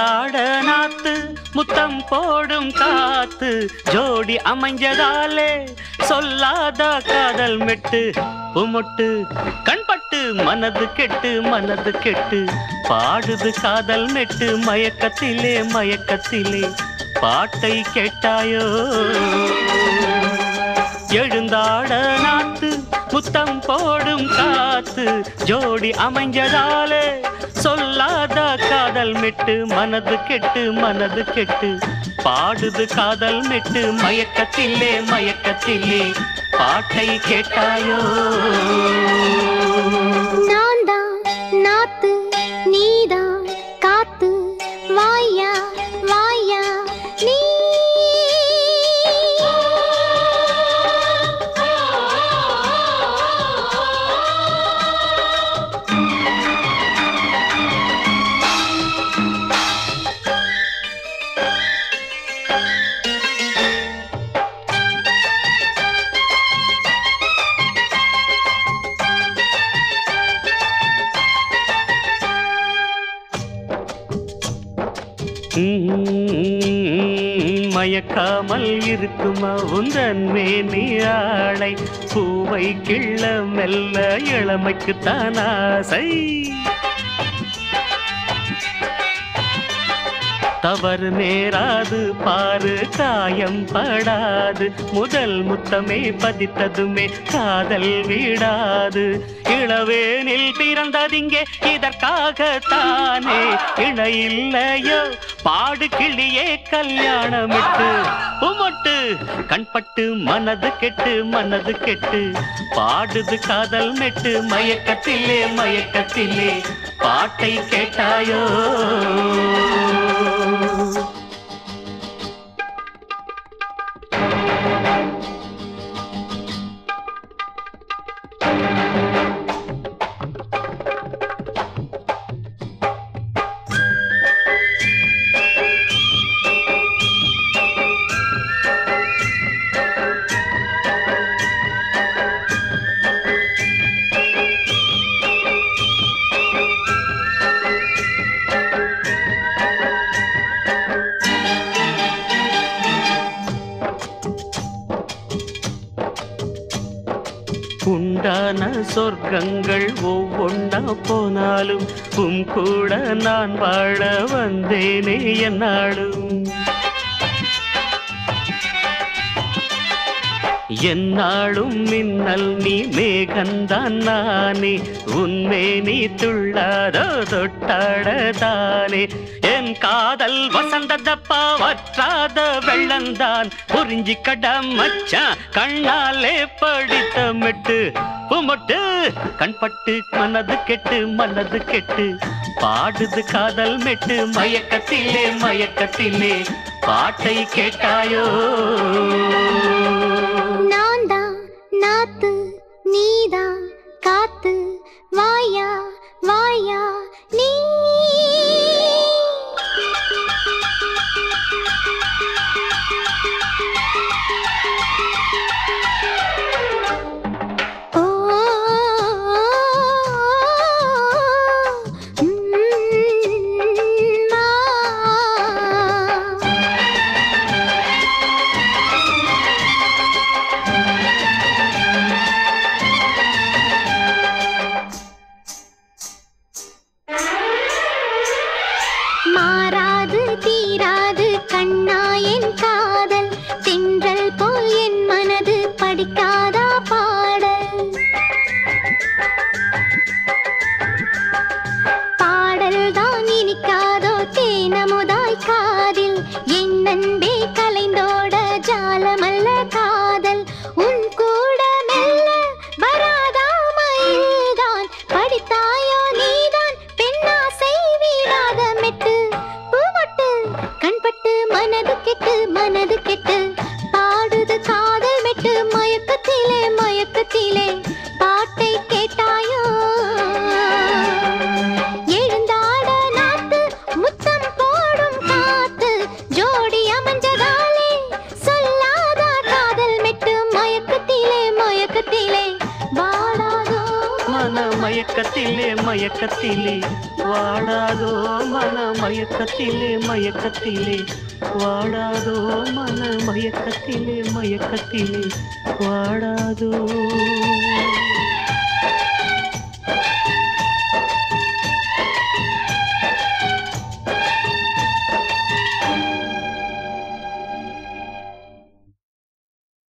எழுந்தாட நாத்து முத்தம் போடும் காத்து ஜோடி அமைஞ்சதாலே சொல்லாத காதல் மெட்டு உமொட்டு கண்பட்டு மனது கெட்டு மனது கெட்டு பாடுது காதல் மெட்டு மயக்கத்திலே மயக்கத்திலே பாட்டை கேட்டாயோ எழுந்தாட நாத்து முத்தம் போடும் காத்து ஜோடி அமைஞ்சதாலே சொல்லாத காதல் மெட்டு மனது கெட்டு மனது கெட்டு பாடுது காதல் மெட்டு மயக்கத்திலே மயக்கத்திலே பாட்டை கேட்டாயோ நான் தான் நாத்து நீதான் காத்து வாயா வாயா நீ உம், மயக்காமல் இருக்குமா உந்தன் மேனி ஆளை பூவை கிள்ள மெல்ல இளமைக்கு தான் ஆசை தவறு நேராது பாரு காயம் படாது முதல் முத்தமே பதித்ததுமே காதல் விடாது இளவேனில் பிறந்ததிங்கே இதற்காகத்தானே இணையில்லையோ பாடு கிளியே கல்யாணமிட்டு உமட்டு கண்பட்டு மனது கெட்டு மனது கெட்டு பாடுது காதல் மெட்டு மயக்கத்திலே மயக்கத்திலே பாட்டை கேட்டாயோ உண்டான சொர்க்கங்கள் ஒவ்வொன்றா போனாலும் உம் கூட நான் வாழ வந்தேனே என்னாலும் என்னாலும் மின்னல் நீ மேகந்தான் நானே உன்மே நீ துள்ளாதோ தொட்டாடதானே என் காதல் வசந்ததப்பா வற்றாத வெள்ளந்தான் புரிஞ்சி கட மச்சான் கண்ணாலே படித்த மெட்டு உமட்டு கண்பட்டு மனது கெட்டு மனது கெட்டு பாடுது காதல் மெட்டு மயக்கத்திலே மயக்கத்திலே பாட்டை கேட்டாயோ நான் தான் நாத்து நீதான் காத்து வாயா வாயா நீ ஓ ம்மா. மயக்கத்திலே மயக்கத்திலே வாடாதோ மன மயக்கத்திலே மயக்கத்திலே வாடாதோ மன மயக்கத்திலே மயக்கத்திலே வாடாதோ